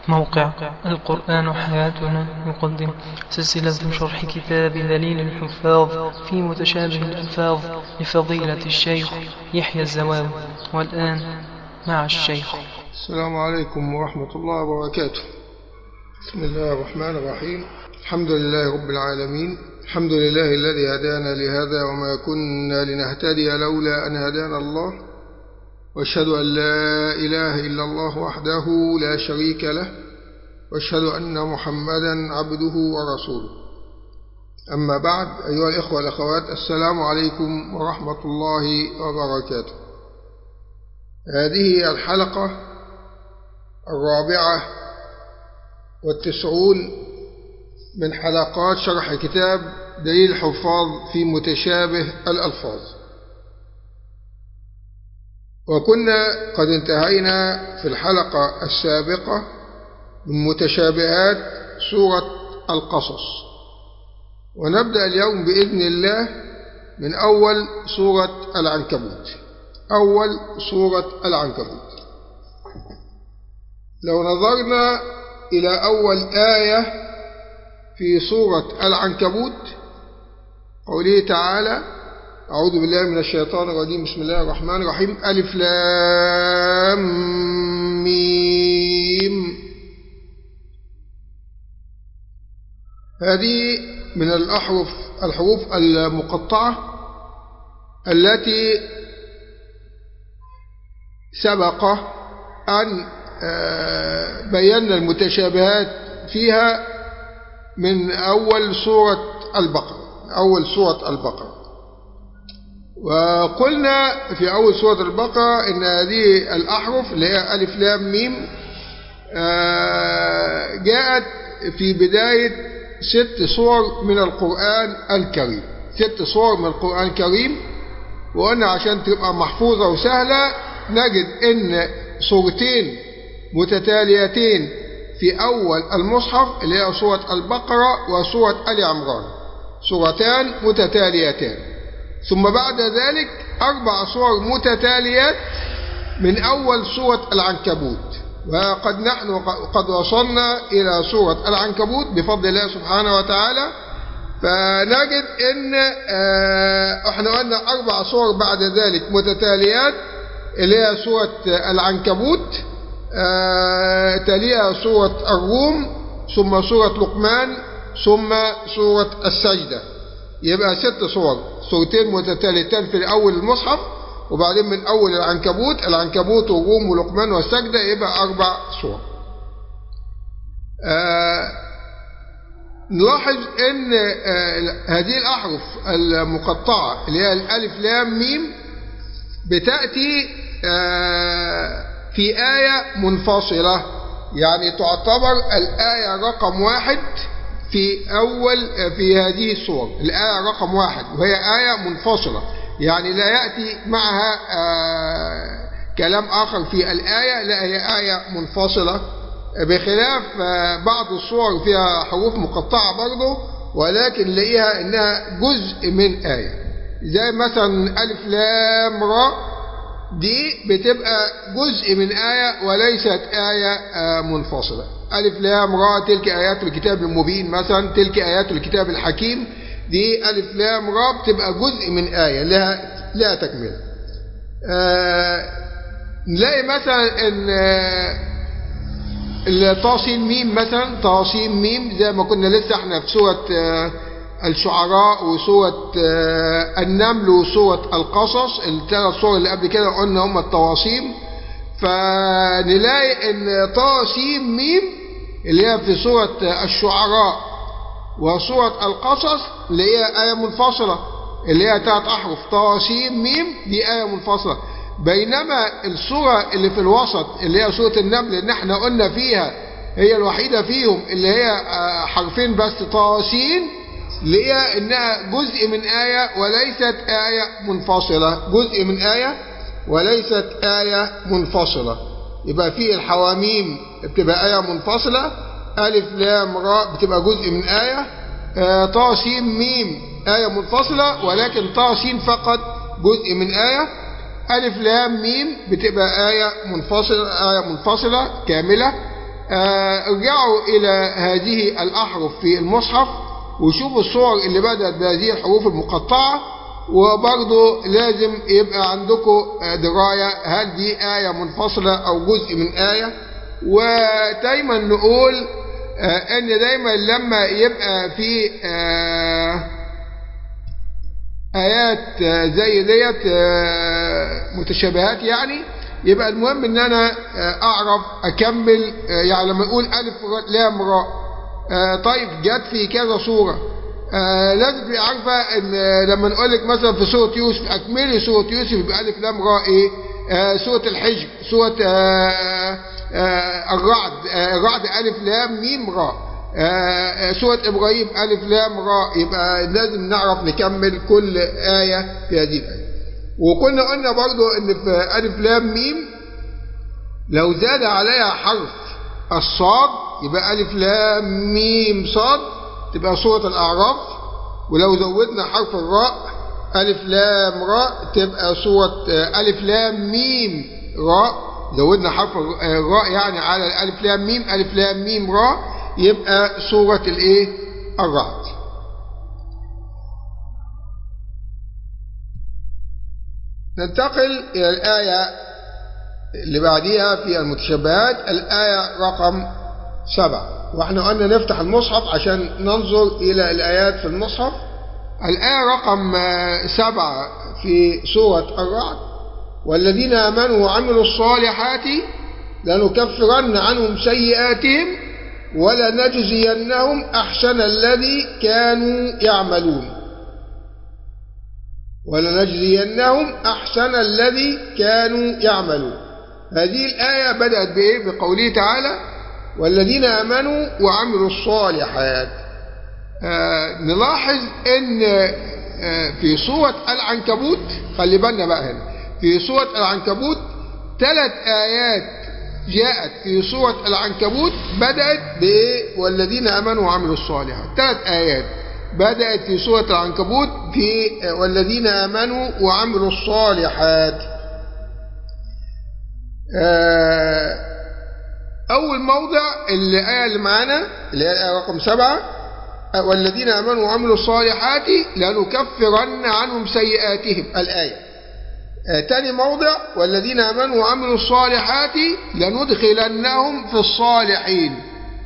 موقع القرآن حياتنا يقدم سلسلة شرح كتاب دليل الحفاظ في متشابه الألفاظ لفضيلة الشيخ يحيى الزواوي والآن مع الشيخ السلام عليكم ورحمة الله وبركاته بسم الله الرحمن الرحيم الحمد لله رب العالمين الحمد لله الذي هدانا لهذا وما كنا لنهتدي لولا أن هدانا الله واشهد أن لا إله إلا الله وحده لا شريك له واشهد أن محمدا عبده ورسوله أما بعد أيها الإخوة والأخوات السلام عليكم ورحمة الله وبركاته هذه الحلقة الرابعة والتسعون من حلقات شرح كتاب دليل الحفاظ في متشابه الألفاظ وكنا قد انتهينا في الحلقة السابقة من متشابهات سورة القصص ونبدأ اليوم بإذن الله من أول سورة العنكبوت أول سورة العنكبوت لو نظرنا إلى أول آية في سورة العنكبوت قوله تعالى أعوذ بالله من الشيطان الرجيم بسم الله الرحمن الرحيم ألف لام ميم هذه من الأحرف الحروف المقطعة التي سبق أن بينا المتشابهات فيها من أول سورة البقرة أول سورة البقرة وقلنا في أول سورة البقرة إن هذه الأحرف اللي هي ألف لام ميم جاءت في بداية ست صور من القرآن الكريم ست صور من القرآن الكريم وقلنا عشان تبقى محفوظة وسهلة نجد إن صورتين متتاليتين في أول المصحف اللي هي سورة البقرة وسورة آل عمران سورتان متتاليتان ثم بعد ذلك أربع صور متتاليات من أول سورة العنكبوت وقد نحن قد وصلنا إلى سورة العنكبوت بفضل الله سبحانه وتعالى فنجد ان احنا قلنا اربع صور بعد ذلك متتاليات اللي هي سورة العنكبوت تليها سورة الروم ثم سورة لقمان ثم سورة السجدة يبقى ست صور سورتين متتاليتان في أول المصحف وبعدين من أول العنكبوت العنكبوت والروم ولقمان والسجدة يبقى أربع صور آه نلاحظ ان آه هذه الأحرف المقطعة اللي هي الألف لام ميم بتأتي آه في آية منفصلة يعني تعتبر الآية رقم واحد في أول في هذه الصور الآية رقم واحد وهي آية منفصلة يعني لا يأتي معها آه كلام آخر في الآية لا هي آية منفصلة بخلاف آه بعض الصور فيها حروف مقطعة برضه ولكن نلاقيها إنها جزء من آية زي مثلا ألف لام را دي بتبقى جزء من آية وليست آية آه منفصلة ألف لام را تلك آيات الكتاب المبين مثلا تلك آيات الكتاب الحكيم دي ألف لام را بتبقى جزء من آية لها لها تكملة آه نلاقي مثلا ان الطاسين ميم مثلا طاسين ميم زي ما كنا لسه احنا في سورة آه الشعراء وسورة آه النمل وسورة القصص الثلاث صور اللي قبل كده قلنا هم الطواسيم فنلاقي ان طاسيم ميم اللي هي في سورة الشعراء وسورة القصص اللي هي آية منفصلة اللي هي ثلاث أحرف طاسيم ميم دي آية منفصلة بينما السورة اللي في الوسط اللي هي سورة النمل اللي احنا قلنا فيها هي الوحيدة فيهم اللي هي حرفين بس طاسين اللي هي انها جزء من آية وليست آية منفصلة جزء من آية وليست آية منفصلة يبقى في الحواميم بتبقى آية منفصلة ألف لام راء بتبقى جزء من آية آه طاسيم ميم آية منفصلة ولكن طاسين فقط جزء من آية ألف لام ميم بتبقى آية منفصلة آية منفصلة كاملة ارجعوا إلى هذه الأحرف في المصحف وشوفوا الصور اللي بدأت بهذه الحروف المقطعة وبرضه لازم يبقى عندكم دراية هل دي آية منفصلة أو جزء من آية ودايما نقول ان دايما لما يبقى في ايات زي ديت متشابهات يعني يبقى المهم ان انا اعرف اكمل يعني لما اقول الف لام راء طيب جت في كذا صوره لازم تبقى عارفه ان لما نقول لك مثلا في سوره يوسف اكملي سوره يوسف يبقى الف لام راء ايه سوره الحجر سوره الرعد الرعد ألف لام ميم راء سورة إبراهيم ألف لام راء يبقى لازم نعرف نكمل كل آية في هذه الآية وكنا قلنا برضو إن في ألف لام ميم لو زاد عليها حرف الصاد يبقى ألف لام ميم صاد تبقى سورة الأعراف ولو زودنا حرف الراء ألف لام راء تبقى سورة ألف لام ميم راء زودنا حرف الراء يعني على الالف لام ميم الف لام ميم راء يبقى سورة الايه الرعد ننتقل الى الآية اللي بعديها في المتشابهات الآية رقم سبعة واحنا قلنا نفتح المصحف عشان ننظر الى الآيات في المصحف الآية رقم سبعة في سورة الرعد والذين آمنوا وعملوا الصالحات لنكفرن عنهم سيئاتهم ولنجزينهم أحسن الذي كانوا يعملون ولنجزينهم أحسن الذي كانوا يعملون هذه الآية بدأت بإيه؟ بقوله تعالى والذين آمنوا وعملوا الصالحات آه نلاحظ أن آه في سورة العنكبوت خلي بالنا بقى هنا في سورة العنكبوت ثلاث آيات جاءت في سورة العنكبوت بدأت بإيه والذين آمنوا وعملوا الصالحات ثلاث آيات بدأت في سورة العنكبوت في والذين آمنوا وعملوا الصالحات أول موضع الآية اللي معانا اللي هي الآية رقم سبعة والذين آمنوا وعملوا الصالحات لنكفرن عنهم سيئاتهم الآية تاني موضع والذين آمنوا وعملوا الصالحات لندخلنهم في الصالحين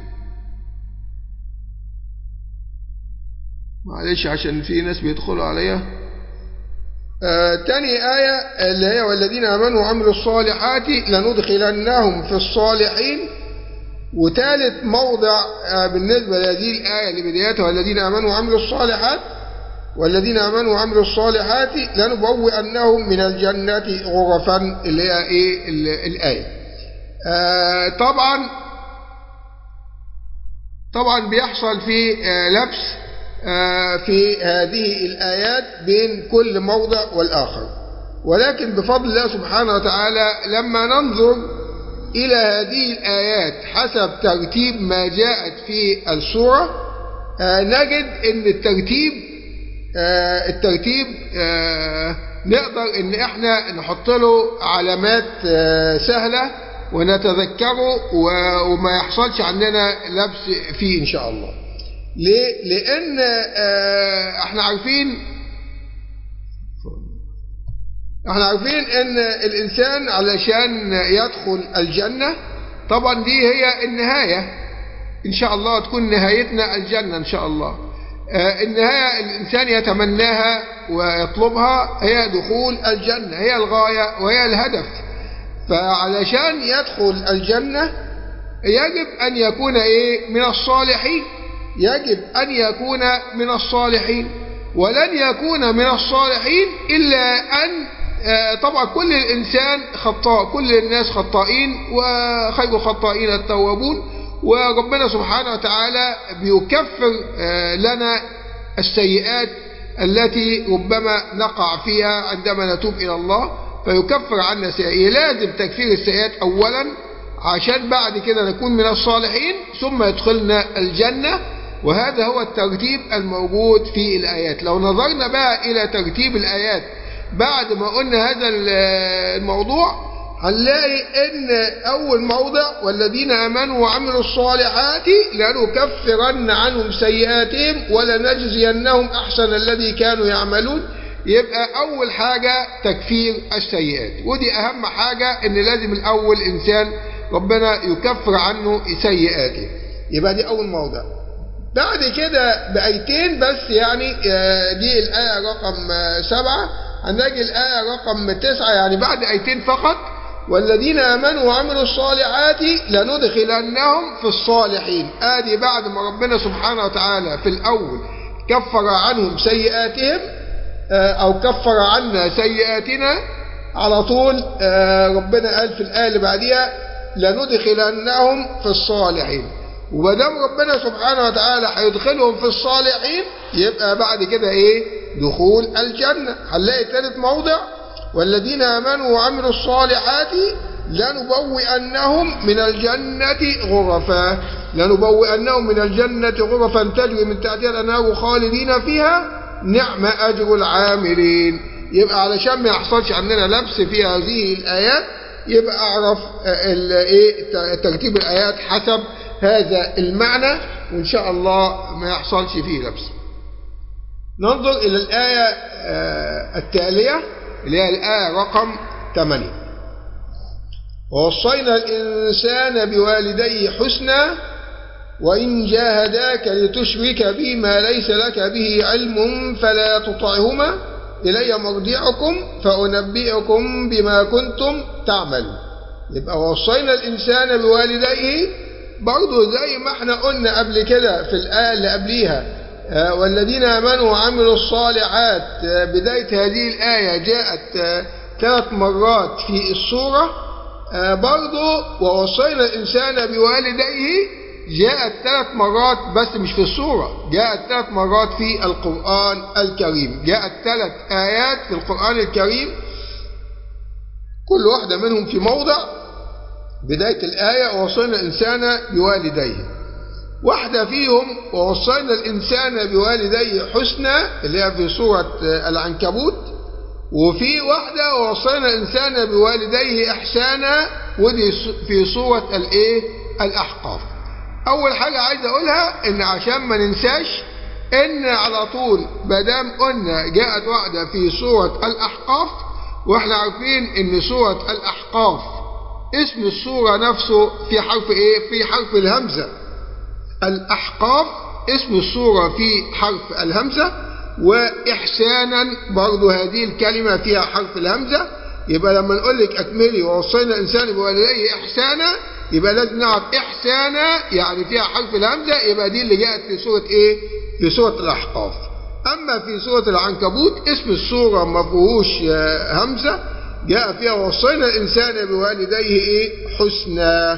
معلش عشان في ناس بيدخلوا عليها آه تاني آية اللي هي والذين آمنوا وعملوا الصالحات لندخلنهم في الصالحين وثالث موضع آه بالنسبة لهذه الآية اللي بدايتها والذين آمنوا وعملوا الصالحات والذين آمنوا وعملوا الصالحات لنبوئنهم من الجنة غرفا اللي هي إيه الآية آه طبعا طبعا بيحصل في آه لبس آه في هذه الآيات بين كل موضع والآخر ولكن بفضل الله سبحانه وتعالى لما ننظر إلى هذه الآيات حسب ترتيب ما جاءت في السورة نجد أن الترتيب آه الترتيب آه نقدر ان احنا نحط له علامات آه سهلة ونتذكره وما يحصلش عندنا لبس فيه ان شاء الله ليه؟ لان احنا عارفين احنا عارفين ان الانسان علشان يدخل الجنة طبعا دي هي النهاية ان شاء الله تكون نهايتنا الجنة ان شاء الله النهاية الإنسان يتمناها ويطلبها هي دخول الجنة هي الغاية وهي الهدف فعلشان يدخل الجنة يجب أن يكون إيه من الصالحين يجب أن يكون من الصالحين ولن يكون من الصالحين إلا أن طبعا كل الإنسان خطاء كل الناس خطائين وخير الخطائين التوابون وربنا سبحانه وتعالى بيكفر لنا السيئات التي ربما نقع فيها عندما نتوب إلى الله فيكفر عنا سيئات لازم تكفير السيئات أولا عشان بعد كده نكون من الصالحين ثم يدخلنا الجنة وهذا هو الترتيب الموجود في الآيات لو نظرنا بقى إلى ترتيب الآيات بعد ما قلنا هذا الموضوع هنلاقي ان اول موضع والذين امنوا وعملوا الصالحات لنكفرن عنهم سيئاتهم ولنجزينهم احسن الذي كانوا يعملون يبقى اول حاجه تكفير السيئات ودي اهم حاجه ان لازم الاول انسان ربنا يكفر عنه سيئاته يبقى دي اول موضع بعد كده بآيتين بس يعني دي الآية رقم سبعة هنلاقي الآية رقم تسعة يعني بعد آيتين فقط والذين آمنوا وعملوا الصالحات لندخلنهم في الصالحين آدي بعد ما ربنا سبحانه وتعالى في الأول كفر عنهم سيئاتهم أو كفر عنا سيئاتنا على طول ربنا قال في الآية اللي بعديها لندخلنهم في الصالحين ومادام ربنا سبحانه وتعالى هيدخلهم في الصالحين يبقى بعد كده ايه دخول الجنة هنلاقي ثالث موضع والذين آمنوا وعملوا الصالحات لنبوئنهم من الجنة غرفا لنبوئنهم من الجنة غرفا تجري من تحتها الأنهار خالدين فيها نعم أجر العاملين يبقى علشان ما يحصلش عندنا لبس في هذه الآيات يبقى أعرف ايه ترتيب الآيات حسب هذا المعنى وإن شاء الله ما يحصلش فيه لبس ننظر إلى الآية التالية اللي هي الآية رقم 8 ووصينا الإنسان بوالديه حسنا وإن جاهداك لتشرك بي ما ليس لك به علم فلا تطعهما إلي مرجعكم فأنبئكم بما كنتم تعملون يبقى وصينا الإنسان بوالديه برضه زي ما احنا قلنا قبل كده في الآية اللي قبليها آه والذين آمنوا وعملوا الصالحات آه بداية هذه الآية جاءت آه ثلاث مرات في السورة برضه ووصينا الإنسان بوالديه جاءت ثلاث مرات بس مش في السورة جاءت ثلاث مرات في القرآن الكريم جاءت ثلاث آيات في القرآن الكريم كل واحدة منهم في موضع بداية الآية ووصينا الإنسان بوالديه واحدة فيهم ووصينا الإنسان بوالديه حسنا اللي هي في سورة العنكبوت وفي واحدة ووصينا الإنسان بوالديه إحسانا ودي في سورة الإيه الأحقاف أول حاجة عايز أقولها إن عشان ما ننساش إن على طول مادام قلنا جاءت واحدة في سورة الأحقاف وإحنا عارفين إن سورة الأحقاف اسم السورة نفسه في حرف إيه؟ في حرف الهمزة الأحقاف اسم السورة في حرف الهمزة وإحسانا برضو هذه الكلمة فيها حرف الهمزة يبقى لما نقول لك أكملي ووصينا الإنسان بوالديه إحسانا يبقى لازم نعرف إحسانا يعني فيها حرف الهمزة يبقى دي اللي جاءت في سورة إيه؟ في سورة الأحقاف أما في سورة العنكبوت اسم السورة ما فيهوش همزة جاء فيها وصينا الإنسان بوالديه إيه؟ حسنا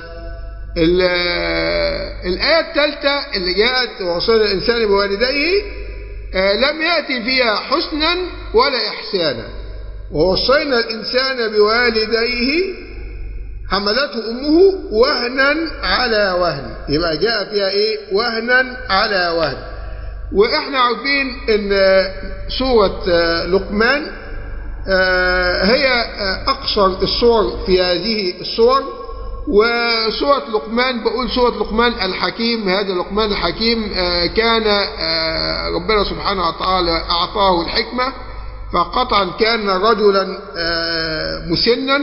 الآية الثالثة اللي جاءت وصينا الإنسان بوالديه لم يأتي فيها حسنا ولا إحسانا ووصينا الإنسان بوالديه حملته أمه وهنا على وهن يبقى جاء فيها إيه وهنا على وهن وإحنا عارفين إن سورة لقمان هي أقصر الصور في هذه الصور وسورة لقمان بقول سورة لقمان الحكيم هذا لقمان الحكيم كان ربنا سبحانه وتعالى أعطاه الحكمة فقطعا كان رجلا مسنا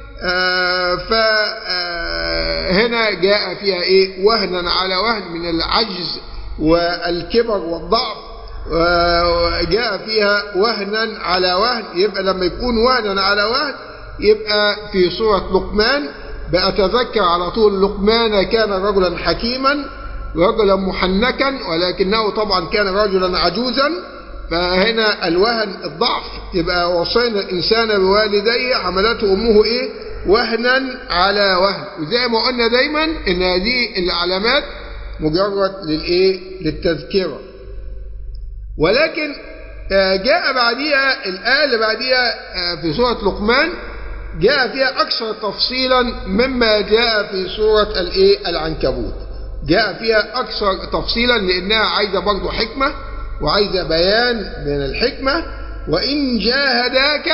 فهنا جاء فيها إيه وهنا على وهن من العجز والكبر والضعف جاء فيها وهنا على وهن يبقى لما يكون وهنا على وهن يبقى في سورة لقمان بأتذكر على طول لقمان كان رجلا حكيما رجلا محنكا ولكنه طبعا كان رجلا عجوزا فهنا الوهن الضعف يبقى وصينا الإنسان بوالديه حملته أمه إيه وهنا على وهن وزي ما قلنا دايما إن هذه العلامات مجرد للإيه للتذكرة ولكن جاء بعديها الآية اللي بعديها في سورة لقمان جاء فيها أكثر تفصيلا مما جاء في سورة الإيه العنكبوت جاء فيها أكثر تفصيلا لأنها عايزة برضه حكمة وعايزة بيان من الحكمة وإن جاهداك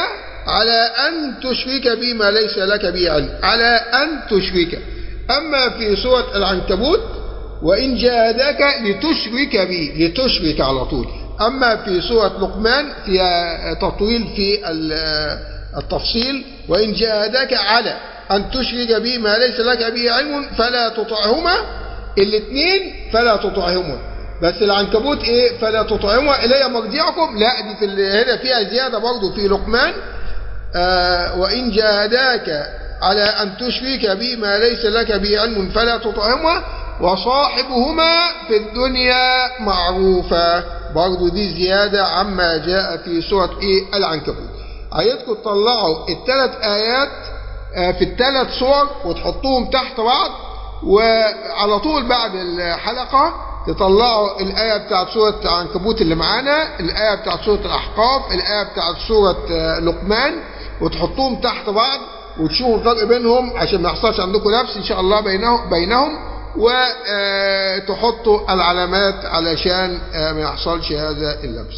على أن تشرك بي ما ليس لك به علم على أن تشرك أما في سورة العنكبوت وإن جاهداك لتشرك بي لتشرك على طول أما في سورة لقمان فيها تطويل في التفصيل وإن جاهداك على أن تشرك بي ما ليس لك به علم فلا تطعهما الاثنين فلا تطعهما بس العنكبوت ايه فلا تطعهما الي مرجعكم لا دي في هنا فيها زياده برضه في لقمان آه وان جاهداك على ان تشرك بي ما ليس لك به علم فلا تطعهما وصاحبهما في الدنيا معروفا برضه دي زياده عما جاء في سوره ايه العنكبوت عايزكم تطلعوا الثلاث ايات آه في الثلاث صور وتحطوهم تحت بعض وعلى طول بعد الحلقة تطلعوا الآية بتاعت سورة عنكبوت اللي معانا الآية بتاعت سورة الأحقاف الآية بتاعت سورة لقمان وتحطوهم تحت بعض وتشوفوا الفرق بينهم عشان ما يحصلش عندكم نفس إن شاء الله بينهم, بينهم وتحطوا العلامات علشان ما يحصلش هذا اللبس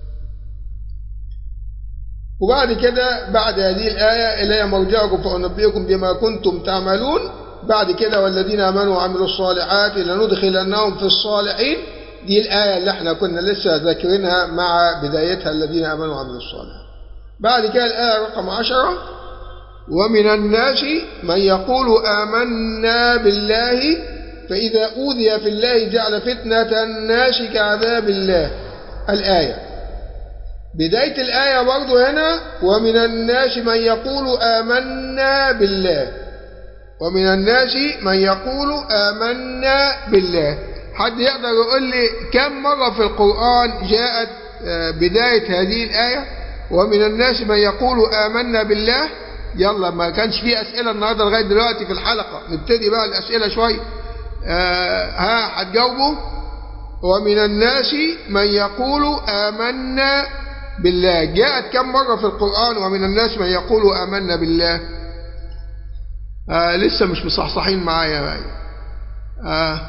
وبعد كده بعد هذه الآية إلي مرجعكم فأنبئكم بما كنتم تعملون بعد كده والذين امنوا وعملوا الصالحات لندخلنهم في الصالحين دي الآية اللي احنا كنا لسه ذاكرينها مع بدايتها الذين امنوا وعملوا الصالحات بعد كده الآية رقم عشرة ومن الناس من يقول آمنا بالله فإذا أوذي في الله جعل فتنة الناس كعذاب الله الآية بداية الآية برضو هنا ومن الناس من يقول آمنا بالله ومن الناس من يقول آمنا بالله حد يقدر يقول لي كم مرة في القرآن جاءت بداية هذه الآية ومن الناس من يقول آمنا بالله يلا ما كانش فيه أسئلة النهاردة لغاية دلوقتي في الحلقة نبتدي بقى الأسئلة شوية آه ها هتجاوبوا ومن الناس من يقول آمنا بالله جاءت كم مرة في القرآن ومن الناس من يقول آمنا بالله آه لسه مش مصحصحين معايا بقى آه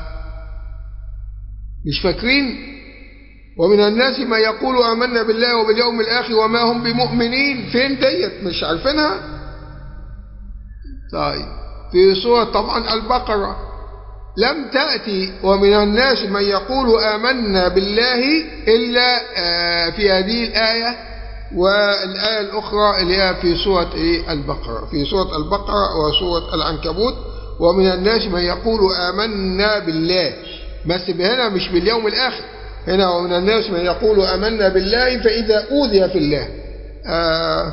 مش فاكرين ومن الناس ما يقول آمنا بالله وباليوم الآخر وما هم بمؤمنين فين ديت مش عارفينها طيب في سورة طبعا البقرة لم تأتي ومن الناس من يقول آمنا بالله إلا آه في هذه الآية والآية الأخرى اللي هي في سورة البقرة في سورة البقرة وسورة العنكبوت ومن الناس من يقول آمنا بالله بس هنا مش باليوم الآخر هنا ومن الناس من يقول آمنا بالله فإذا أوذي في الله آه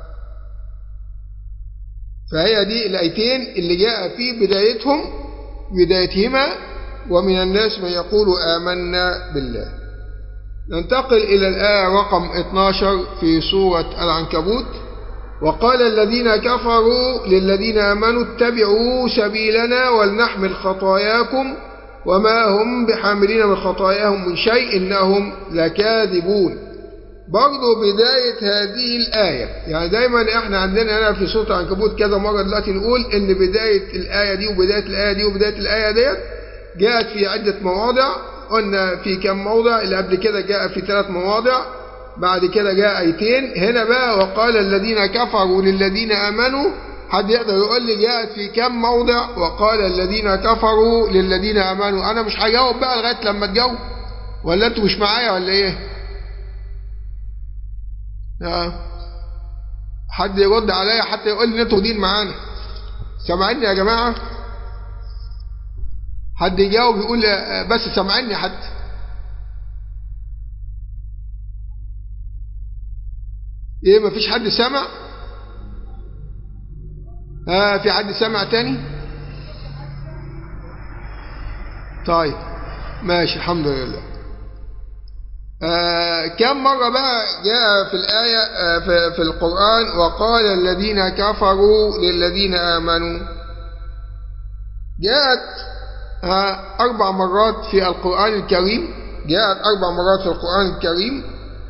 فهي دي الآيتين اللي جاء في بدايتهم بدايتهما ومن الناس من يقول آمنا بالله ننتقل إلى الآية رقم 12 في سورة العنكبوت وقال الذين كفروا للذين آمنوا اتبعوا سبيلنا ولنحمل خطاياكم وما هم بحاملين من خطاياهم من شيء إنهم لكاذبون برضو بداية هذه الآية يعني دايما احنا عندنا هنا في سورة العنكبوت كذا مرة دلوقتي نقول ان بداية الآية دي وبداية الآية دي وبداية الآية ديت جاءت في عدة مواضع قلنا في كم موضع اللي قبل كده جاء في ثلاث مواضع بعد كده جاء ايتين هنا بقى وقال الذين كفروا للذين امنوا حد يقدر يقول لي جاءت في كم موضع وقال الذين كفروا للذين امنوا انا مش هجاوب بقى لغايه لما تجاوب ولا انتوا مش معايا ولا ايه آه. حد يرد عليا حتى يقول لي انتوا دين معانا سامعيني يا جماعه حد يجاوب يقول بس سامعني حد ايه مفيش حد سامع ها آه في حد سامع تاني طيب ماشي الحمد لله آه كم مرة بقى جاء في الآية آه في, في القرآن وقال الذين كفروا للذين آمنوا جاءت آه أربع مرات في القرآن الكريم جاءت أربع مرات في القرآن الكريم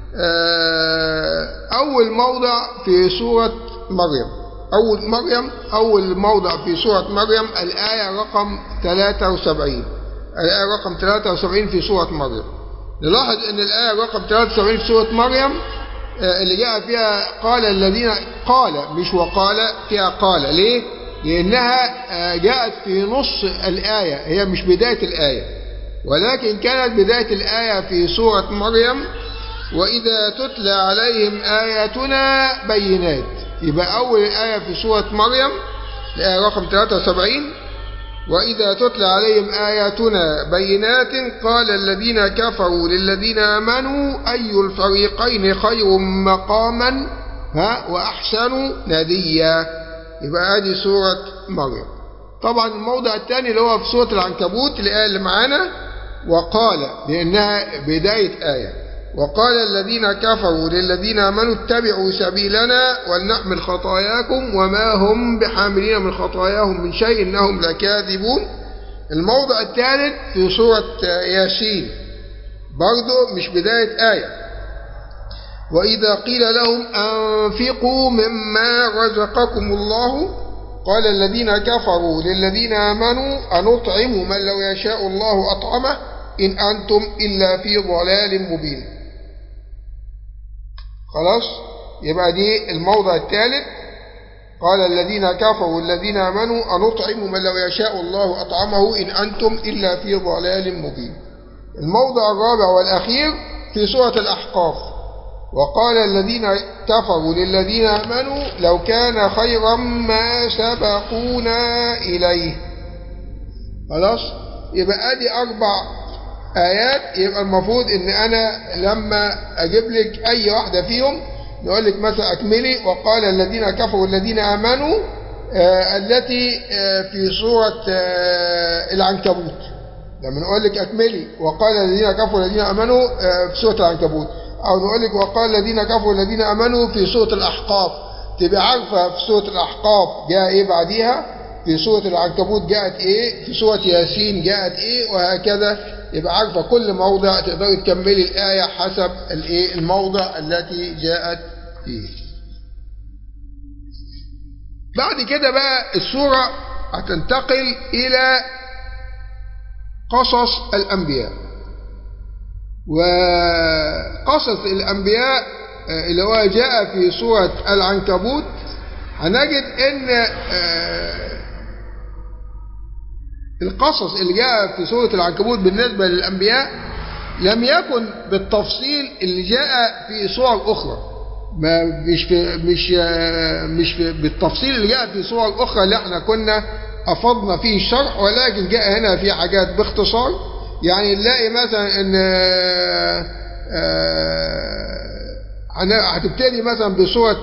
أول موضع في سورة مريم أول مريم أول موضع في سورة مريم الآية رقم 73 الآية رقم 73 في سورة مريم نلاحظ أن الآية رقم 73 في سورة مريم آه، اللي جاء فيها قال الذين قال مش وقال فيها قال ليه لأنها آه، جاءت في نص الآية هي مش بداية الآية ولكن كانت بداية الآية في سورة مريم وإذا تتلى عليهم آياتنا بينات يبقى أول آية في سورة مريم الآية رقم 73 وإذا تتلى عليهم آياتنا بينات قال الذين كفروا للذين آمنوا أي الفريقين خير مقاما ها وأحسن نديا يبقى هذه سورة مريم طبعا الموضع الثاني اللي هو في سورة العنكبوت الآية اللي معانا وقال لأنها بداية آية وقال الذين كفروا للذين آمنوا اتبعوا سبيلنا ولنحمل خطاياكم وما هم بحاملين من خطاياهم من شيء إنهم لكاذبون الموضع الثالث في سورة ياسين برضو مش بداية آية وإذا قيل لهم أنفقوا مما رزقكم الله قال الذين كفروا للذين آمنوا أنطعم من لو يشاء الله أطعمه إن أنتم إلا في ضلال مبين خلاص يبقى دي الموضع الثالث قال الذين كفروا الذين آمنوا أنطعم من لو يشاء الله أطعمه إن أنتم إلا في ضلال مبين الموضع الرابع والأخير في سورة الأحقاف وقال الذين كفروا للذين آمنوا لو كان خيرا ما سبقونا إليه خلاص يبقى ادي أربع آيات يبقى المفروض إن أنا لما أجيب لك أي واحدة فيهم نقول لك مثلا أكملي وقال الذين كفروا الذين آمنوا آه التي آه في سورة آه العنكبوت لما نقول لك أكملي وقال الذين كفروا الذين آمنوا آه في سورة العنكبوت أو نقول لك وقال الذين كفروا الذين آمنوا في سورة الأحقاف تبقى عارفة في سورة الأحقاف جاء إيه بعديها في سورة العنكبوت جاءت إيه في سورة ياسين جاءت إيه وهكذا يبقى عارفة كل موضع تقدري تكملي الآية حسب الإيه الموضع التي جاءت فيه بعد كده بقى السورة هتنتقل إلى قصص الأنبياء وقصص الأنبياء اللي هو جاء في سورة العنكبوت هنجد ان القصص اللي جاء في سورة العنكبوت بالنسبة للأنبياء لم يكن بالتفصيل اللي جاء في صور أخرى ما مش في مش مش في بالتفصيل اللي جاء في صور أخرى اللي احنا كنا أفضنا فيه الشرح ولكن جاء هنا في حاجات باختصار يعني نلاقي مثلا ان هتبتدي مثلا بسورة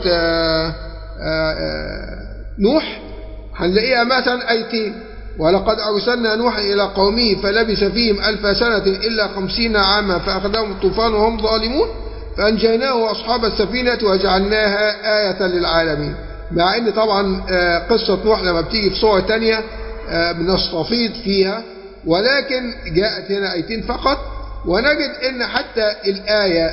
نوح هنلاقيها مثلا ايتين ولقد أرسلنا نوحا إلى قومه فلبث فيهم ألف سنة إلا خمسين عاما فأخذهم الطوفان وهم ظالمون فأنجيناه وأصحاب السفينة وجعلناها آية للعالمين مع أن طبعا قصة نوح لما بتيجي في صورة تانية بنستفيض فيها ولكن جاءت هنا آيتين فقط ونجد أن حتى الآية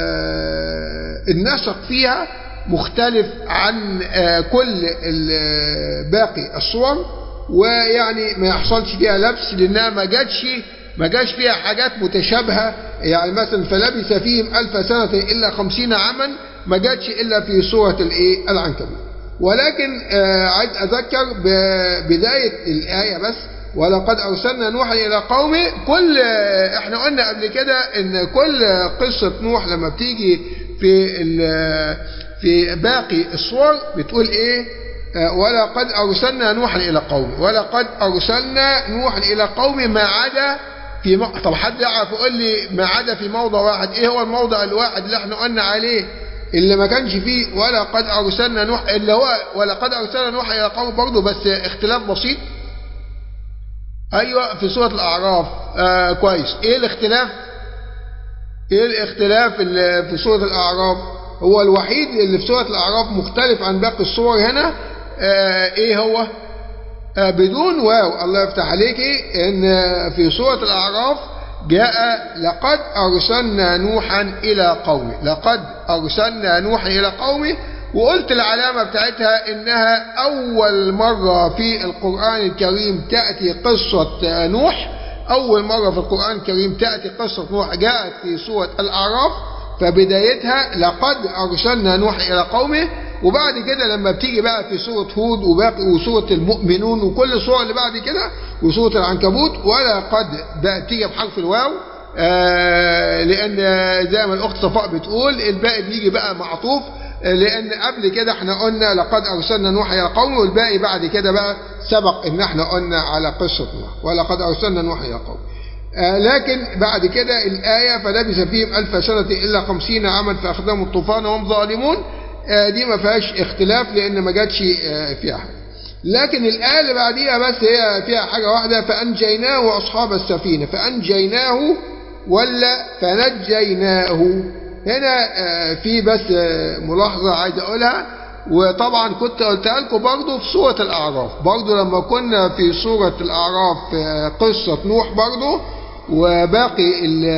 النسق فيها مختلف عن كل باقي الصور ويعني ما يحصلش فيها لبس لانها ما جاتش ما جاش فيها حاجات متشابهه يعني مثلا فلبث فيهم ألف سنة إلا خمسين عاما ما جاتش إلا في سورة الإيه العنكبوت ولكن آه عايز أذكر ببداية الآية بس ولقد أرسلنا نوحا إلى قومه كل آه احنا قلنا قبل كده إن كل قصة نوح لما بتيجي في في باقي الصور بتقول إيه ولقد أرسلنا نوحا إلى قومه ولقد أرسلنا نوحا إلى قومه ما عدا في م... طب حد يعرف يقول لي ما عدا في موضع واحد إيه هو الموضع الواحد اللي احنا قلنا عليه اللي ما كانش فيه ولقد أرسلنا نوح اللي هو ولقد أرسلنا نوحا إلى قومه برضه بس اختلاف بسيط أيوة في سورة الأعراف آه كويس إيه الاختلاف إيه الاختلاف اللي في سورة الأعراف هو الوحيد اللي في سورة الأعراف مختلف عن باقي الصور هنا آه ايه هو آه بدون واو الله يفتح عليك ان في سورة الاعراف جاء لقد ارسلنا نوحا الى قومه لقد ارسلنا نوحا الى قومه وقلت العلامة بتاعتها انها اول مرة في القرآن الكريم تأتي قصة نوح اول مرة في القرآن الكريم تأتي قصة نوح جاءت في سورة الاعراف فبدايتها لقد أرسلنا نوح إلى قومه وبعد كده لما بتيجي بقى في سورة هود وباقي وسورة المؤمنون وكل السور اللي بعد كده وسورة العنكبوت ولا قد بقى تيجي بحرف الواو آه لأن زي ما الأخت صفاء بتقول الباقي بيجي بقى معطوف لأن قبل كده احنا قلنا لقد أرسلنا نوح إلى قومه والباقي بعد كده بقى سبق إن احنا قلنا على قصة نوح ولقد أرسلنا نوح إلى قومه آه لكن بعد كده الآية فلبث فيهم ألف سنة إلا خمسين عاما فأخذهم الطوفان وهم ظالمون آه دي ما فيهاش اختلاف لأن ما جاتش آه فيها حاجة لكن الآية اللي بعديها بس هي فيها حاجة واحدة فأنجيناه وأصحاب السفينة فأنجيناه ولا فنجيناه هنا في بس ملاحظة عايز أقولها وطبعا كنت قلتها لكم برضه في سورة الأعراف برضه لما كنا في سورة الأعراف قصة نوح برضه وباقي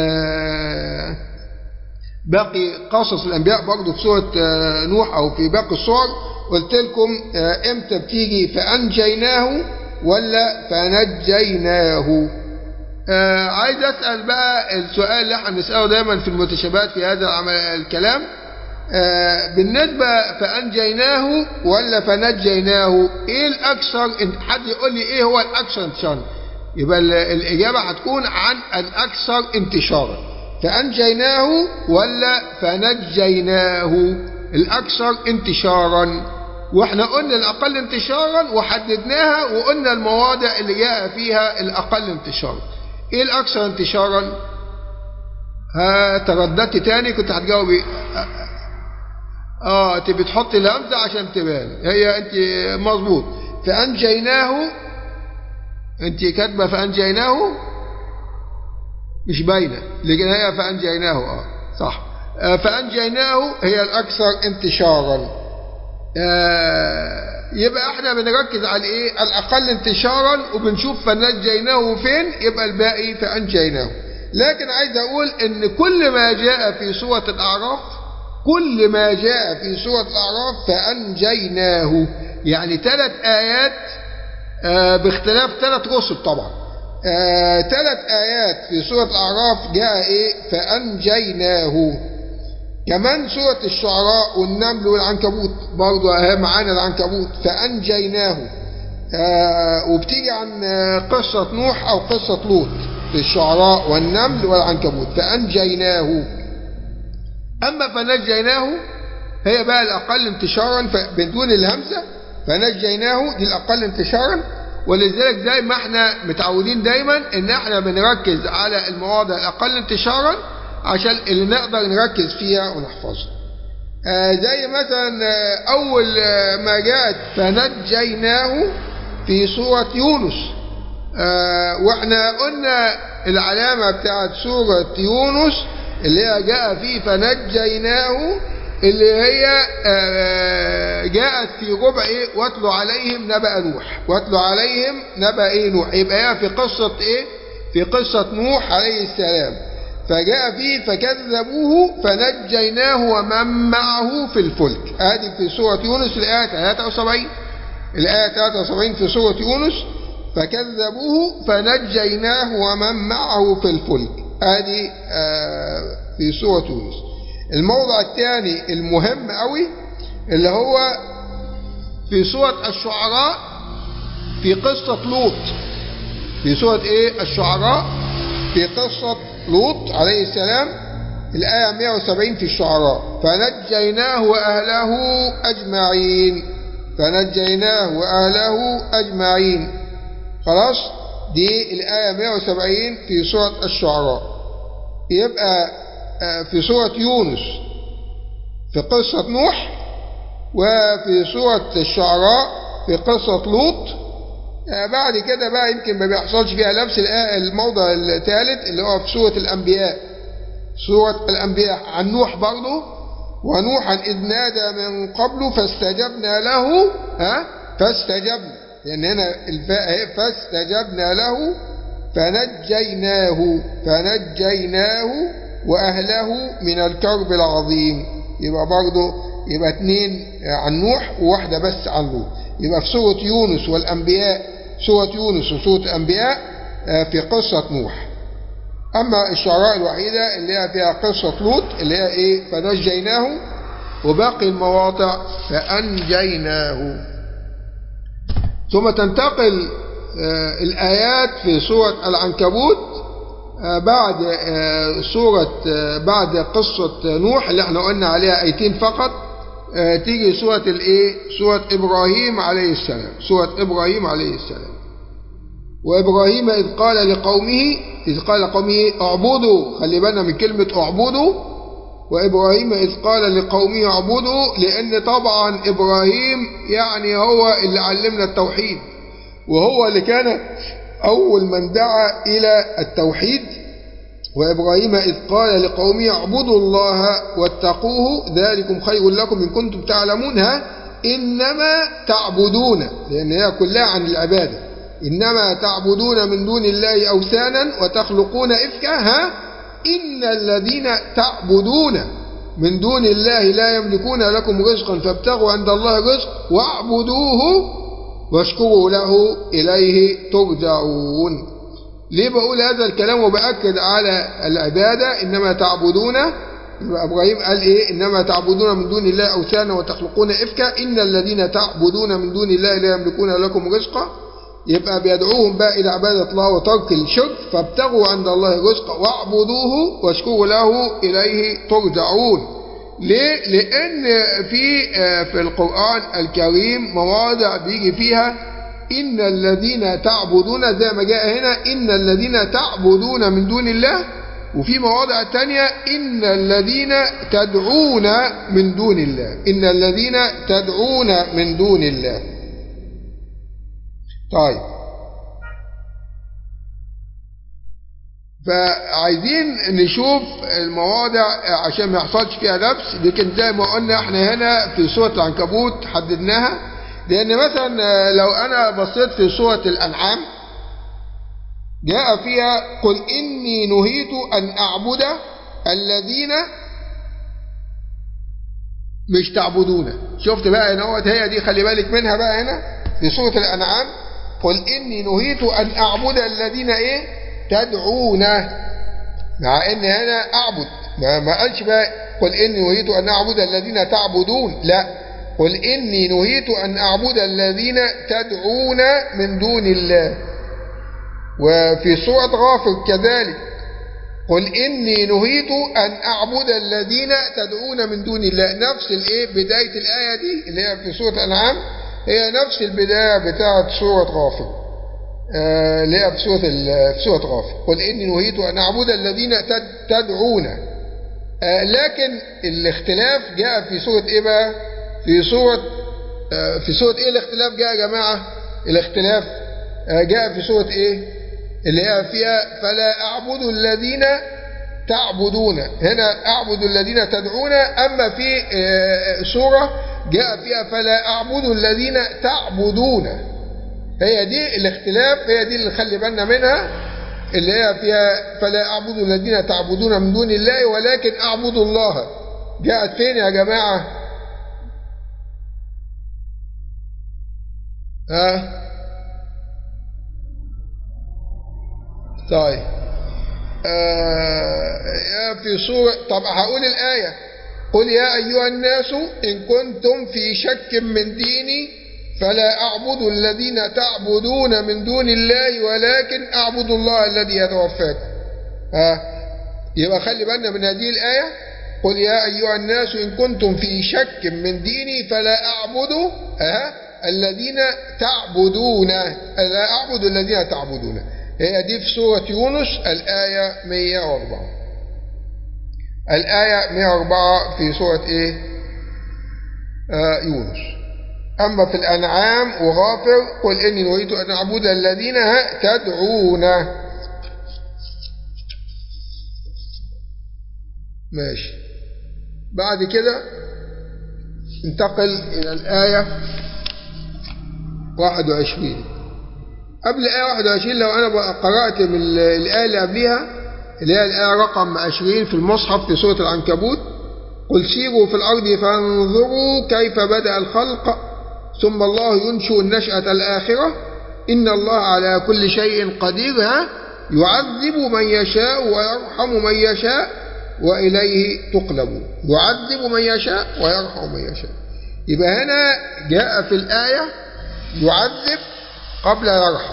باقي قصص الأنبياء برضه في سورة نوح أو في باقي الصور قلت لكم امتى بتيجي فأنجيناه ولا فنجيناه آه عايز أسأل بقى السؤال اللي احنا بنسأله دايما في المتشابهات في هذا الكلام آه بالنسبة فأنجيناه ولا فنجيناه ايه الأكثر حد يقول لي ايه هو الأكثر انتشارا يبقى الإجابة هتكون عن الأكثر انتشارا فأنجيناه ولا فنجيناه الأكثر انتشارا واحنا قلنا الأقل انتشارا وحددناها وقلنا المواضع اللي جاء فيها الأقل انتشارا ايه الاكثر انتشارا ها ترددت تاني كنت هتجاوبي اه انت بتحطي الهمزه عشان تبان هي انت مظبوط فانجيناه انت كاتبه فانجيناه مش باينه لكن هي فانجيناه اه صح آه فانجيناه هي الاكثر انتشارا آه يبقى احنا بنركز على ايه الاقل انتشارا وبنشوف فنجيناه فين يبقى الباقي فانجيناه لكن عايز اقول ان كل ما جاء في سورة الاعراف كل ما جاء في سورة الاعراف فانجيناه يعني ثلاث ايات آه باختلاف ثلاث رسل طبعا آه ثلاث ايات في سورة الاعراف جاء ايه فانجيناه كمان سورة الشعراء والنمل والعنكبوت برضه معانا العنكبوت فأنجيناه آه وبتيجي عن قصة نوح أو قصة لوط في الشعراء والنمل والعنكبوت فأنجيناه أما فنجيناه هي بقى الأقل انتشارا بدون الهمزة فنجيناه دي الأقل انتشارا ولذلك زي ما احنا متعودين دايما ان احنا بنركز على المواضع الأقل انتشارا عشان اللي نقدر نركز فيها ونحفظها آه زي مثلا آه أول آه ما جاءت فنجيناه في سورة يونس واحنا قلنا العلامة بتاعت سورة يونس اللي هي جاء فيه فنجيناه اللي هي جاءت في ربع ايه واتلو عليهم نبأ نوح واتلو عليهم نبأ ايه نوح يبقى هي في قصة ايه في قصة نوح عليه السلام فجاء فيه فكذبوه فنجيناه ومن معه في الفلك هذه في سورة يونس الآية 73 الآية 73 في سورة يونس فكذبوه فنجيناه ومن معه في الفلك هذه في سورة يونس الموضع الثاني المهم قوي اللي هو في سورة الشعراء في قصة لوط في سورة ايه الشعراء في قصة لوط عليه السلام الآية 170 في الشعراء فنجيناه وأهله أجمعين فنجيناه وأهله أجمعين خلاص دي الآية 170 في سورة الشعراء يبقى في سورة يونس في قصة نوح وفي سورة الشعراء في قصة لوط بعد كده بقى يمكن ما بيحصلش فيها نفس الموضع الثالث اللي هو في سورة الأنبياء سورة الأنبياء عن نوح برضه ونوحا إذ نادى من قبل فاستجبنا له ها فاستجبنا لأن هنا الفاء اهي فاستجبنا له فنجيناه فنجيناه وأهله من الكرب العظيم يبقى برضه يبقى اتنين عن نوح وواحدة بس عن لوط يبقى في سورة يونس والأنبياء سورة يونس وسورة الأنبياء في قصة نوح أما الشعراء الوحيدة اللي هي فيها قصة لوط اللي هي إيه فنجيناه وباقي المواضع فأنجيناه ثم تنتقل آه، الآيات في سورة العنكبوت آه، بعد آه، سورة آه، بعد قصة نوح اللي احنا قلنا عليها ايتين فقط آه، تيجي سورة الايه سورة ابراهيم عليه السلام سورة ابراهيم عليه السلام وابراهيم اذ قال لقومه اذ قال لقومه اعبدوا خلي بالنا من كلمة اعبدوا وابراهيم اذ قال لقومه اعبدوا لان طبعا ابراهيم يعني هو اللي علمنا التوحيد وهو اللي كان أول من دعا إلى التوحيد وإبراهيم إذ قال لقومه اعبدوا الله واتقوه ذلكم خير لكم إن كنتم تعلمون ها إنما تعبدون لأن هي كلها عن العبادة إنما تعبدون من دون الله أوثانا وتخلقون إفكا ها إن الذين تعبدون من دون الله لا يملكون لكم رزقا فابتغوا عند الله رزق واعبدوه واشكروا له إليه ترجعون ليه بقول هذا الكلام وبأكد على العبادة إنما تعبدون يبقى إبراهيم قال إيه إنما تعبدون من دون الله أوثانا وتخلقون إفكا إن الذين تعبدون من دون الله لا يملكون لكم رزقا يبقى بيدعوهم بقى إلى عبادة الله وترك الشرك فابتغوا عند الله رزقا واعبدوه واشكروا له إليه ترجعون ليه؟ لأن في في القرآن الكريم مواضع بيجي فيها إن الذين تعبدون زي ما جاء هنا إن الذين تعبدون من دون الله وفي مواضع تانية إن الذين تدعون من دون الله إن الذين تدعون من دون الله طيب فعايزين نشوف المواضع عشان ما يحصلش فيها لبس لكن زي ما قلنا احنا هنا في سورة العنكبوت حددناها لان مثلا لو انا بصيت في سورة الانعام جاء فيها قل اني نهيت ان اعبد الذين مش تعبدون شفت بقى ان هوت هي دي خلي بالك منها بقى هنا في سورة الانعام قل اني نهيت ان اعبد الذين ايه تدعون مع ان هنا اعبد ما, ما قالش بقى قل اني نهيت ان اعبد الذين تعبدون لا قل اني نهيت ان اعبد الذين تدعون من دون الله وفي سورة غافر كذلك قل اني نهيت ان اعبد الذين تدعون من دون الله نفس الايه بداية الاية دي اللي هي في سورة الانعام هي نفس البداية بتاعة سورة غافر اللي هي في سورة في سورة غافر قل إني نهيت أن أعبد الذين تدعون لكن الاختلاف جاء في سورة إيه بقى؟ في سورة في سورة إيه الاختلاف جاء يا جماعة؟ الاختلاف جاء في سورة إيه؟ اللي هي فيها فلا أعبد الذين تعبدون هنا أعبد الذين تدعون أما في سورة جاء فيها فلا أعبد الذين تعبدون هي دي الاختلاف هي دي اللي خلي بالنا منها اللي هي فيها فلا أعبد الذين تعبدون من دون الله ولكن أعبد الله جاءت فين يا جماعة ها طيب آه في سورة طب هقول الآية قل يا أيها الناس إن كنتم في شك من ديني فلا أعبد الذين تعبدون من دون الله ولكن أعبد الله الذي يتوفاكم ها يبقى خلي بالنا من هذه الآية قل يا أيها الناس إن كنتم في شك من ديني فلا أعبد ها الذين تعبدون لا أعبد الذين تعبدون هي دي في سورة يونس الآية 104 الآية 104 في سورة إيه آه يونس أما في الأنعام وغافر قل إني نريد أن أعبد الذين تدعون ماشي بعد كده انتقل إلى الآية 21 قبل الآية 21 لو أنا قرأت من الآية اللي قبلها اللي هي الآية رقم 20 في المصحف في سورة العنكبوت قل سيروا في الأرض فانظروا كيف بدأ الخلق ثم الله ينشئ النشأة الآخرة إن الله على كل شيء قدير ها يعذب من يشاء ويرحم من يشاء وإليه تقلب يعذب من يشاء ويرحم من يشاء يبقى هنا جاء في الآية يعذب قبل يرحم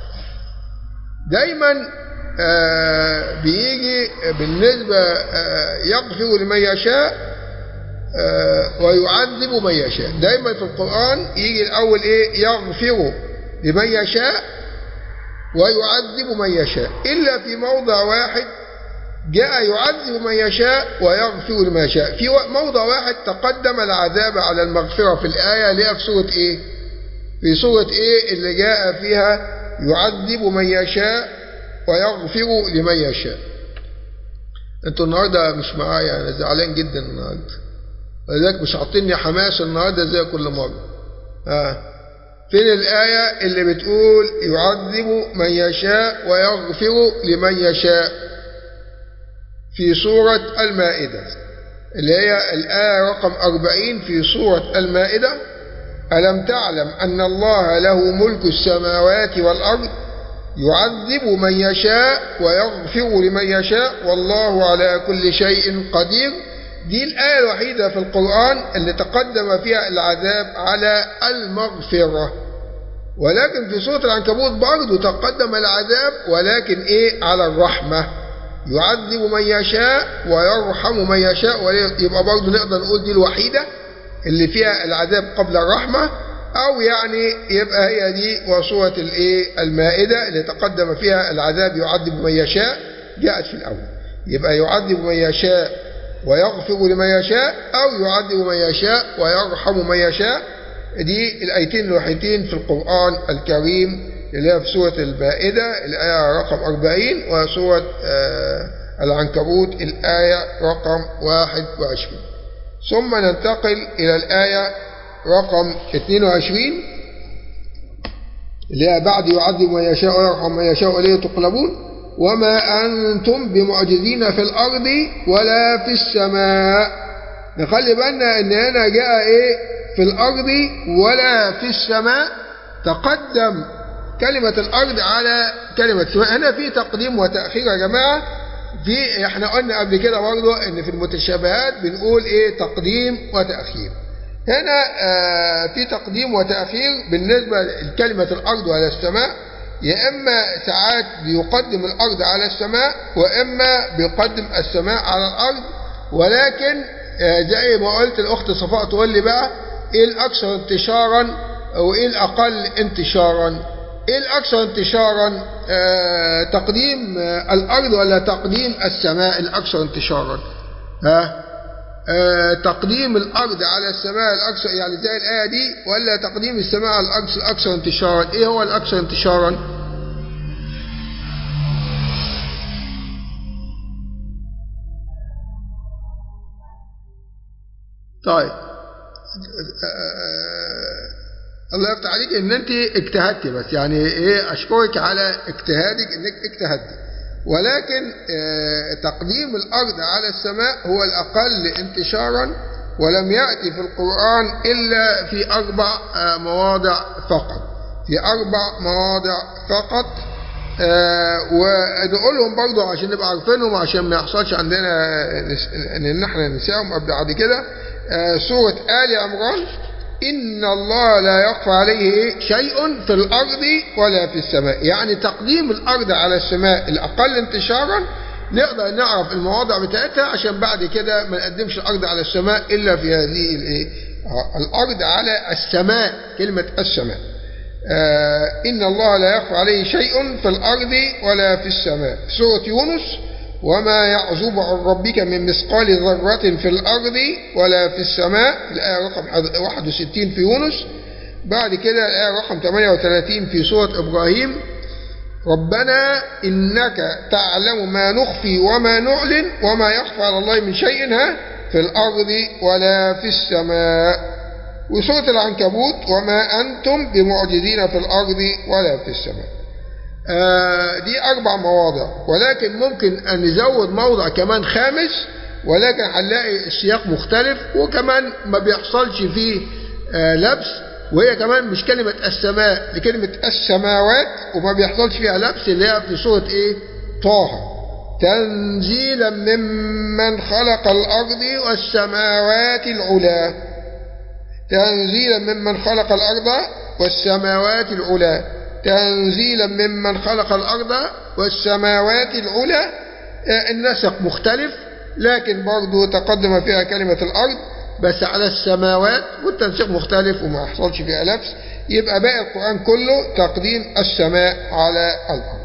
دايما آه بيجي بالنسبة آه يغفر لمن يشاء آه ويعذب من يشاء دايما في القرآن يجي الأول إيه يغفر لمن يشاء ويعذب من يشاء إلا في موضع واحد جاء يعذب من يشاء ويغفر لمن يشاء في موضع واحد تقدم العذاب على المغفرة في الآية اللي في سورة إيه في سورة إيه اللي جاء فيها يعذب من يشاء ويغفر لمن يشاء انتوا النهاردة مش معايا أنا زعلان جدا النهاردة ولذلك مش عاطيني حماس النهاردة زي كل مرة آه. فين الآية اللي بتقول يعذب من يشاء ويغفر لمن يشاء في سورة المائدة اللي هي الآية رقم 40 في سورة المائدة ألم تعلم أن الله له ملك السماوات والأرض يعذب من يشاء ويغفر لمن يشاء والله على كل شيء قدير دي الآية الوحيدة في القرآن اللي تقدم فيها العذاب على المغفرة ولكن في سورة العنكبوت برضه تقدم العذاب ولكن إيه على الرحمة يعذب من يشاء ويرحم من يشاء يبقى برضه نقدر نقول دي الوحيدة اللي فيها العذاب قبل الرحمة أو يعني يبقى هي دي وصورة الإيه المائدة اللي تقدم فيها العذاب يعذب من يشاء جاءت في الأول يبقى يعذب من يشاء ويغفر لمن يشاء أو يعذب من يشاء ويرحم من يشاء دي الآيتين الوحيدين في القرآن الكريم اللي هي في سورة المائدة الآية رقم 40 وسورة آه العنكبوت الآية رقم 21 ثم ننتقل إلى الآية رقم 22 اللي هي بعد يعذب من يشاء ويرحم من يشاء إليه تقلبون وما أنتم بمعجزين في الأرض ولا في السماء نخلي بالنا إن هنا جاء إيه في الأرض ولا في السماء تقدم كلمة الأرض على كلمة السماء هنا في تقديم وتأخير يا جماعة في احنا قلنا قبل كده برضه ان في المتشابهات بنقول ايه تقديم وتأخير هنا آه في تقديم وتأخير بالنسبة لكلمة الأرض على السماء يا إما ساعات بيقدم الأرض على السماء وإما بيقدم السماء على الأرض ولكن آه زي ما قلت الأخت صفاء تقول لي بقى إيه الأكثر انتشارا وإيه الأقل انتشارا إيه الأكثر انتشارا آه تقديم آه الأرض ولا تقديم السماء الأكثر انتشارا ها آه تقديم الأرض على السماء الأكثر يعني زي الآية دي ولا تقديم السماء على الأرض الأكثر انتشارا إيه هو الأكثر انتشارا طيب الله يفتح عليك ان انت اجتهدت بس يعني ايه اشكرك على اجتهادك انك اجتهدت ولكن اه تقديم الارض على السماء هو الاقل انتشارا ولم ياتي في القران الا في اربع اه مواضع فقط في اربع مواضع فقط اه ونقولهم برضو عشان نبقى عارفينهم عشان ما يحصلش عندنا ان احنا ننساهم بعد كده سوره ال عمران إن الله لا يخفى عليه شيء في الأرض ولا في السماء يعني تقديم الأرض على السماء الأقل انتشارا نقدر نعرف المواضع بتاعتها عشان بعد كده ما نقدمش الأرض على السماء إلا في هذه الإيه الأرض على السماء كلمة السماء آه إن الله لا يخفى عليه شيء في الأرض ولا في السماء سورة يونس وما يعزب عن ربك من مثقال ذرة في الأرض ولا في السماء الآية رقم 61 في يونس بعد كده الآية رقم 38 في سورة إبراهيم ربنا إنك تعلم ما نخفي وما نعلن وما يخفى على الله من شيء ها في الأرض ولا في السماء وسورة العنكبوت وما أنتم بمعجزين في الأرض ولا في السماء آه دي أربع مواضع ولكن ممكن أن نزود موضع كمان خامس ولكن هنلاقي السياق مختلف وكمان ما بيحصلش فيه آه لبس وهي كمان مش كلمة السماء دي كلمة السماوات وما بيحصلش فيها لبس اللي هي في سورة ايه طه تنزيلا ممن خلق الأرض والسماوات العلا تنزيلا ممن خلق الأرض والسماوات العلا تنزيلا ممن خلق الأرض والسماوات العلا آه، النسق مختلف لكن برضو تقدم فيها كلمة الأرض بس على السماوات والتنسيق مختلف وما حصلش فيها لبس يبقى باقي القرآن كله تقديم السماء على الأرض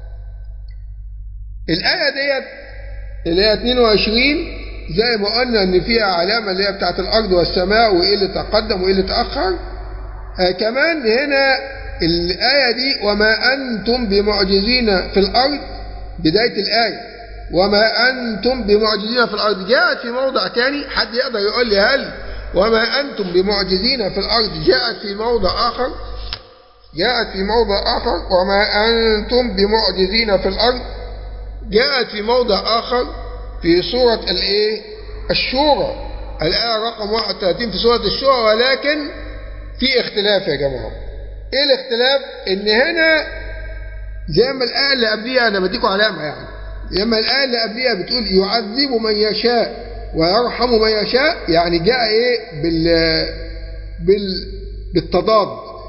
الآية ديت اللي هي 22 زي ما قلنا ان فيها علامة اللي هي بتاعت الأرض والسماء وإيه اللي تقدم وإيه اللي تأخر آه كمان هنا الآية دي وما أنتم بمعجزين في الأرض بداية الآية وما أنتم بمعجزين في الأرض جاءت في موضع تاني حد يقدر يقول لي هل وما أنتم بمعجزين في الأرض جاءت في موضع آخر جاءت في موضع آخر وما أنتم بمعجزين في الأرض جاءت في موضع آخر في سورة الإيه الشورى الآية رقم 31 في سورة الشورى ولكن في اختلاف يا جماعة إيه الاختلاف إن هنا زي ما الآية اللي قبليها أنا بديكم علامة يعني لما الآية اللي قبليها بتقول يعذب من يشاء ويرحم من يشاء يعني جاء إيه بال بال بالتضاد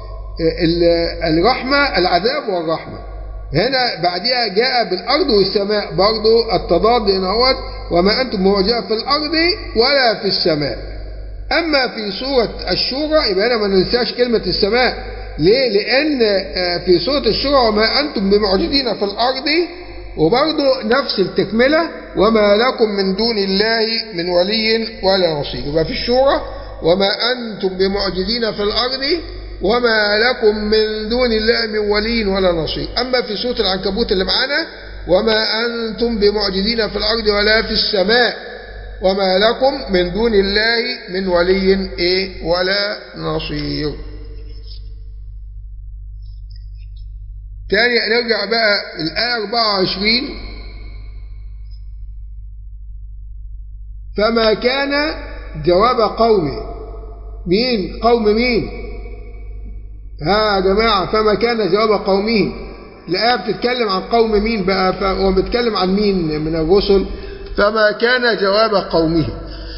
الرحمة العذاب والرحمة هنا بعدها جاء بالأرض والسماء برضو التضاد هنا هوت وما أنتم موجهة في الأرض ولا في السماء أما في سورة الشورى يبقى هنا ما ننساش كلمة السماء ليه؟ لأن في سورة الشورى وما أنتم بمعجزين في الأرض وبرضه نفس التكملة وما لكم من دون الله من ولي ولا نصير يبقى في الشورى وما أنتم بمعجزين في الأرض وما لكم من دون الله من ولي ولا نصير أما في سورة العنكبوت اللي معانا وما أنتم بمعجزين في الأرض ولا في السماء وما لكم من دون الله من ولي إيه ولا نصير تاني نرجع بقى الآية 24 فما كان جواب قومه مين قوم مين ها يا جماعة فما كان جواب قومه الآية بتتكلم عن قوم مين بقى هو بيتكلم عن مين من الرسل فما كان جواب قومه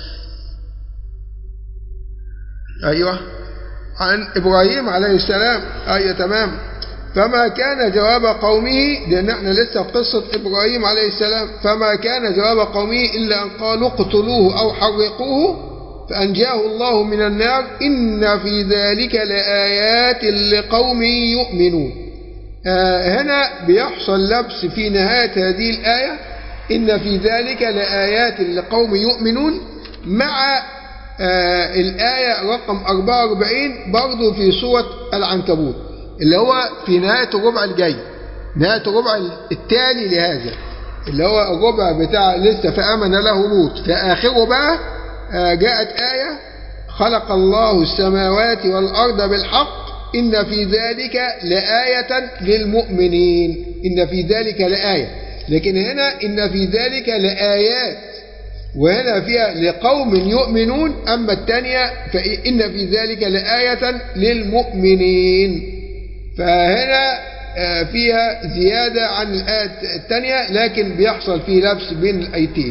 أيوة عن إبراهيم عليه السلام أيوة تمام فما كان جواب قومه لأن احنا لسه في قصة إبراهيم عليه السلام فما كان جواب قومه إلا أن قالوا اقتلوه أو حرقوه فأنجاه الله من النار إن في ذلك لآيات لقوم يؤمنون آه هنا بيحصل لبس في نهاية هذه الآية إن في ذلك لآيات لقوم يؤمنون مع آه الآية رقم 44 برضو في سورة العنكبوت اللي هو في نهاية الربع الجاي نهاية الربع التالي لهذا اللي هو الربع بتاع لسه فآمن له لوط في آخره بقى جاءت آية خلق الله السماوات والأرض بالحق إن في ذلك لآية للمؤمنين إن في ذلك لآية لكن هنا إن في ذلك لآيات وهنا فيها لقوم يؤمنون أما الثانية فإن في ذلك لآية للمؤمنين فهنا فيها زيادة عن الآية الثانية لكن بيحصل فيه لبس بين الآيتين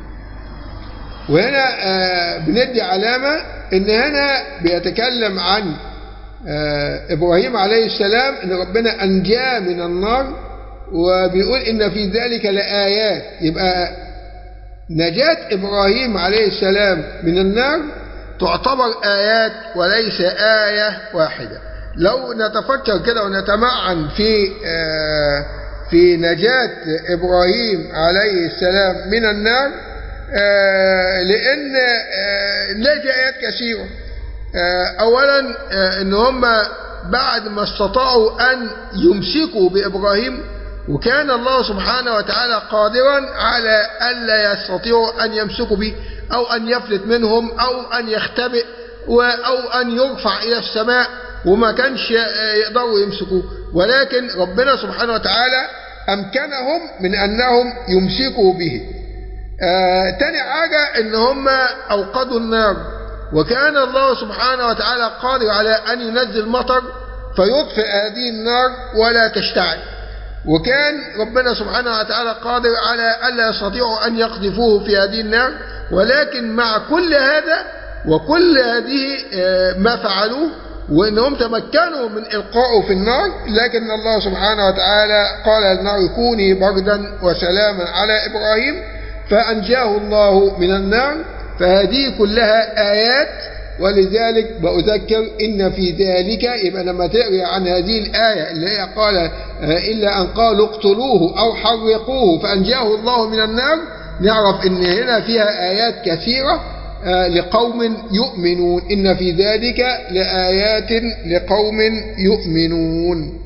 وهنا بندي علامة ان هنا بيتكلم عن ابراهيم عليه السلام ان ربنا انجاه من النار وبيقول ان في ذلك لآيات يبقى نجاة ابراهيم عليه السلام من النار تعتبر آيات وليس آية واحدة لو نتفكر كده ونتمعن في في نجاة ابراهيم عليه السلام من النار آه لان آه لها ايات كثيره آه اولا ان هم بعد ما استطاعوا ان يمسكوا بابراهيم وكان الله سبحانه وتعالى قادرا على الا يستطيعوا ان يمسكوا به او ان يفلت منهم او ان يختبئ او ان يرفع الى السماء وما كانش يقدروا يمسكوه ولكن ربنا سبحانه وتعالى امكنهم من انهم يمسكوا به آه تاني حاجة ان هم اوقدوا النار وكان الله سبحانه وتعالى قادر على أن ينزل مطر فيطفئ هذه النار ولا تشتعل وكان ربنا سبحانه وتعالى قادر على ألا يستطيعوا أن يقذفوه في هذه النار ولكن مع كل هذا وكل هذه آه، ما فعلوه وانهم تمكنوا من القائه في النار لكن الله سبحانه وتعالى قال النار كوني بردا وسلاما على ابراهيم فانجاه الله من النار فهذه كلها ايات ولذلك بأذكر إن في ذلك يبقى لما تقرأ عن هذه الآية اللي هي قال آه، إلا أن قالوا اقتلوه أو حرقوه فأنجاه الله من النار نعرف إن هنا فيها آيات كثيرة آه، لقوم يؤمنون إن في ذلك لآيات لقوم يؤمنون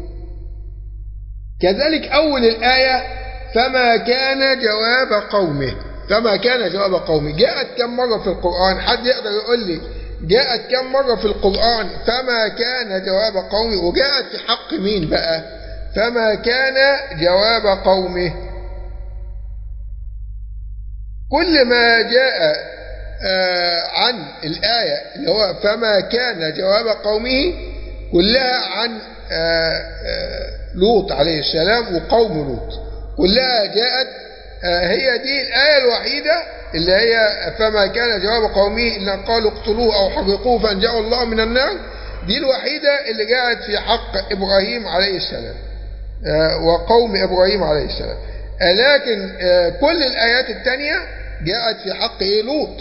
كذلك أول الآية فما كان جواب قومه فما كان جواب قومه جاءت كم مرة في القرآن حد يقدر يقول لي جاءت كم مرة في القرآن فما كان جواب قومه وجاءت في حق مين بقى فما كان جواب قومه كل ما جاء آه، عن الآية اللي هو فما كان جواب قومه كلها عن آه، آه، لوط عليه السلام وقوم لوط كلها جاءت هي دي الآية الوحيدة اللي هي فما كان جواب قومه إلا أن قالوا اقتلوه أو حرقوه فأنجاه الله من النار دي الوحيدة اللي جاءت في حق إبراهيم عليه السلام وقوم إبراهيم عليه السلام لكن كل الآيات التانية جاءت في حق إيه لوط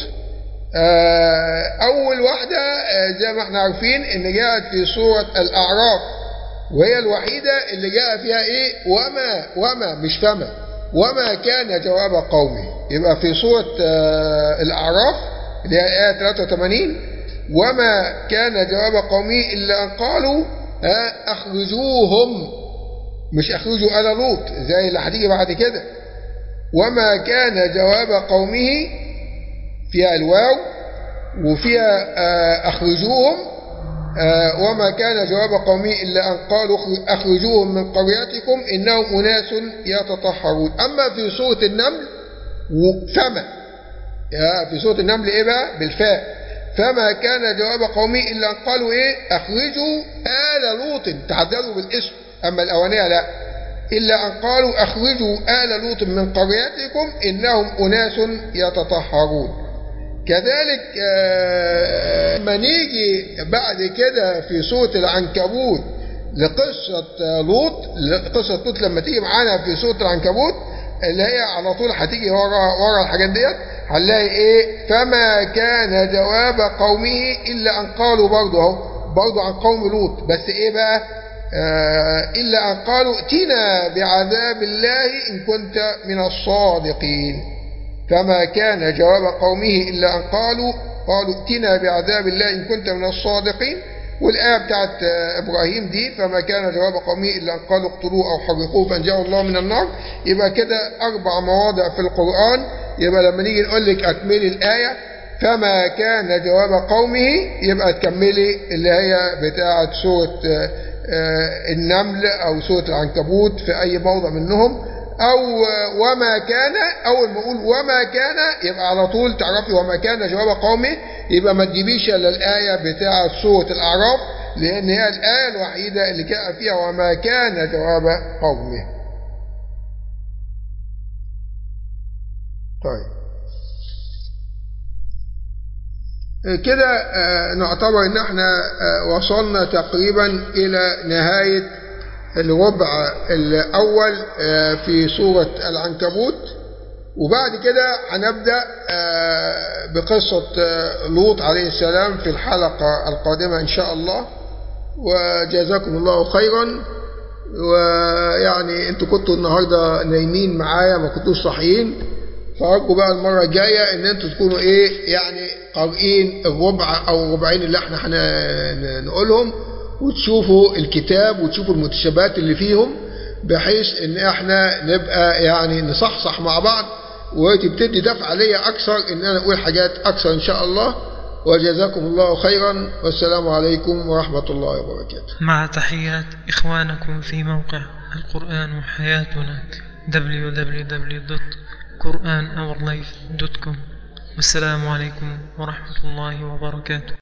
آه، أول واحدة آه، زي ما احنا عارفين إن جاءت في سورة الأعراف وهي الوحيدة اللي جاء فيها إيه وما وما مش فما وما كان جواب قومه يبقى في سورة آه، الأعراف اللي هي آية 83 وما كان جواب قومه إلا أن قالوا أخرجوهم مش أخرجوا آل لوط زي اللي هتيجي بعد كده وما كان جواب قومه فيها الواو وفيها آه، أخرجوهم آه، وما كان جواب قومه إلا أن قالوا أخرجوهم من قريتكم إنهم أناس يتطهرون أما في سورة النمل فما في سورة النمل إيه بقى بالفاء فما كان جواب قومه إلا أن قالوا إيه أخرجوا آل لوط تعدلوا بالاسم أما الأولانية لا إلا أن قالوا أخرجوا آل لوط من قريتكم إنهم أناس يتطهرون كذلك لما آه، نيجي بعد كده في سورة العنكبوت لقصة لوط قصة لوط لما تيجي معانا في سورة العنكبوت اللي هي على طول هتيجي ورا ورا الحاجات ديت هنلاقي ايه فما كان جواب قومه الا ان قالوا برضه اهو برضه عن قوم لوط بس ايه بقى آه الا ان قالوا ائتنا بعذاب الله ان كنت من الصادقين فما كان جواب قومه إلا أن قالوا قالوا ائتنا بعذاب الله إن كنت من الصادقين والآية بتاعت إبراهيم دي فما كان جواب قومه إلا أن قالوا اقتلوه أو حرقوه فانجاه الله من النار يبقى كده أربع مواضع في القرآن يبقى لما نيجي نقول لك أكملي الآية فما كان جواب قومه يبقى تكملي اللي هي بتاعت سورة آه، النمل أو سورة العنكبوت في أي موضع منهم أو وما كان أول ما أقول وما كان يبقى على طول تعرفي وما كان جواب قومه يبقى ما تجيبيش إلا الآية بتاعة سورة الأعراف لأن هي الآية الوحيدة اللي جاء فيها وما كان جواب قومه طيب كده آه، نعتبر ان احنا آه، وصلنا تقريبا الى نهايه الربع الأول آه، في سورة العنكبوت وبعد كده هنبدأ آه، بقصة آه، لوط عليه السلام في الحلقة القادمة إن شاء الله وجزاكم الله خيرا ويعني انتوا كنتوا النهاردة نايمين معايا ما كنتوش صحيين فأرجو بقى المرة الجاية ان انتوا تكونوا ايه يعني قارئين الربع او الربعين اللي احنا هنقولهم وتشوفوا الكتاب وتشوفوا المتشابهات اللي فيهم بحيث ان احنا نبقى يعني نصحصح مع بعض وتبتدي دفع ليا اكثر ان انا اقول حاجات اكثر ان شاء الله وجزاكم الله خيرا والسلام عليكم ورحمة الله وبركاته مع تحيات إخوانكم في موقع القرآن حياتنا www.quranourlife.com والسلام عليكم ورحمة الله وبركاته